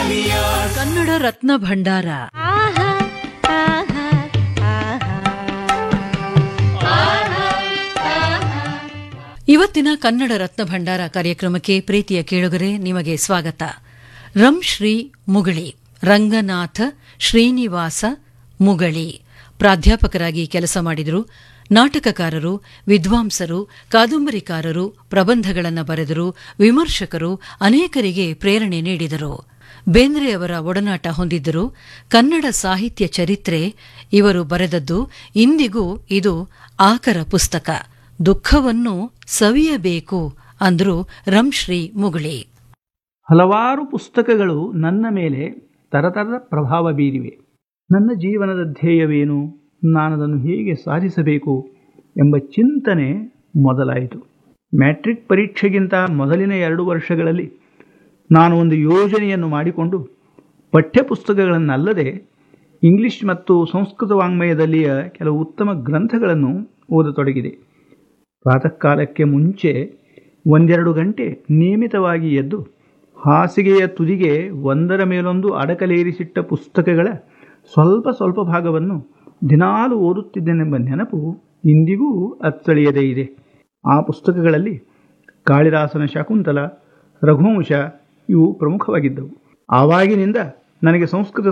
ಕನ್ನಡ ರತ್ನ ಭಂಡಾರ ಇವತ್ತಿನ ಕನ್ನಡ ರತ್ನ ಭಂಡಾರ ಕಾರ್ಯಕ್ರಮಕ್ಕೆ ಪ್ರೀತಿಯ ಕೇಳುಗರೆ ನಿಮಗೆ ಸ್ವಾಗತ ರಂ ಶ್ರೀ ಮುಗಳಿ ರಂಗನಾಥ ಶ್ರೀನಿವಾಸ ಮುಗಳಿ ಪ್ರಾಧ್ಯಾಪಕರಾಗಿ ಕೆಲಸ ಮಾಡಿದರು ನಾಟಕಕಾರರು ವಿದ್ವಾಂಸರು ಕಾದಂಬರಿಕಾರರು ಪ್ರಬಂಧಗಳನ್ನು ಬರೆದರು ವಿಮರ್ಶಕರು ಅನೇಕರಿಗೆ ಪ್ರೇರಣೆ ನೀಡಿದರು ಬೇಂದ್ರೆಯವರ ಒಡನಾಟ ಹೊಂದಿದ್ದರು ಕನ್ನಡ ಸಾಹಿತ್ಯ ಚರಿತ್ರೆ ಇವರು ಬರೆದದ್ದು ಇಂದಿಗೂ ಇದು ಆಕರ ಪುಸ್ತಕ ದುಃಖವನ್ನು ಸವಿಯಬೇಕು ಅಂದ್ರು ರಂಶ್ರೀ ಮುಗುಳಿ ಹಲವಾರು ಪುಸ್ತಕಗಳು ನನ್ನ ಮೇಲೆ ತರತರದ ಪ್ರಭಾವ ಬೀರಿವೆ ನನ್ನ ಜೀವನದ ಧ್ಯೇಯವೇನು ನಾನದನ್ನು ಹೇಗೆ ಸಾಧಿಸಬೇಕು ಎಂಬ ಚಿಂತನೆ ಮೊದಲಾಯಿತು ಮ್ಯಾಟ್ರಿಕ್ ಪರೀಕ್ಷೆಗಿಂತ ಮೊದಲಿನ ಎರಡು ವರ್ಷಗಳಲ್ಲಿ ನಾನು ಒಂದು ಯೋಜನೆಯನ್ನು ಮಾಡಿಕೊಂಡು ಪಠ್ಯಪುಸ್ತಕಗಳನ್ನಲ್ಲದೆ ಇಂಗ್ಲಿಷ್ ಮತ್ತು ಸಂಸ್ಕೃತ ವಾಂಗ್ಮಯದಲ್ಲಿಯ ಕೆಲವು ಉತ್ತಮ ಗ್ರಂಥಗಳನ್ನು ಓದತೊಡಗಿದೆ ಪ್ರಾತಃ ಕಾಲಕ್ಕೆ ಮುಂಚೆ ಒಂದೆರಡು ಗಂಟೆ ನಿಯಮಿತವಾಗಿ ಎದ್ದು ಹಾಸಿಗೆಯ ತುದಿಗೆ ಒಂದರ ಮೇಲೊಂದು ಅಡಕಲೇರಿಸಿಟ್ಟ ಪುಸ್ತಕಗಳ ಸ್ವಲ್ಪ ಸ್ವಲ್ಪ ಭಾಗವನ್ನು ದಿನಾಲು ಓದುತ್ತಿದ್ದೇನೆಂಬ ನೆನಪು ಇಂದಿಗೂ ಅಚ್ಚಳಿಯದೇ ಇದೆ ಆ ಪುಸ್ತಕಗಳಲ್ಲಿ ಕಾಳಿದಾಸನ ಶಾಕುಂತಲ ರಘುವಂಶ ಇವು ಪ್ರಮುಖವಾಗಿದ್ದವು ಆವಾಗಿನಿಂದ ನನಗೆ ಸಂಸ್ಕೃತ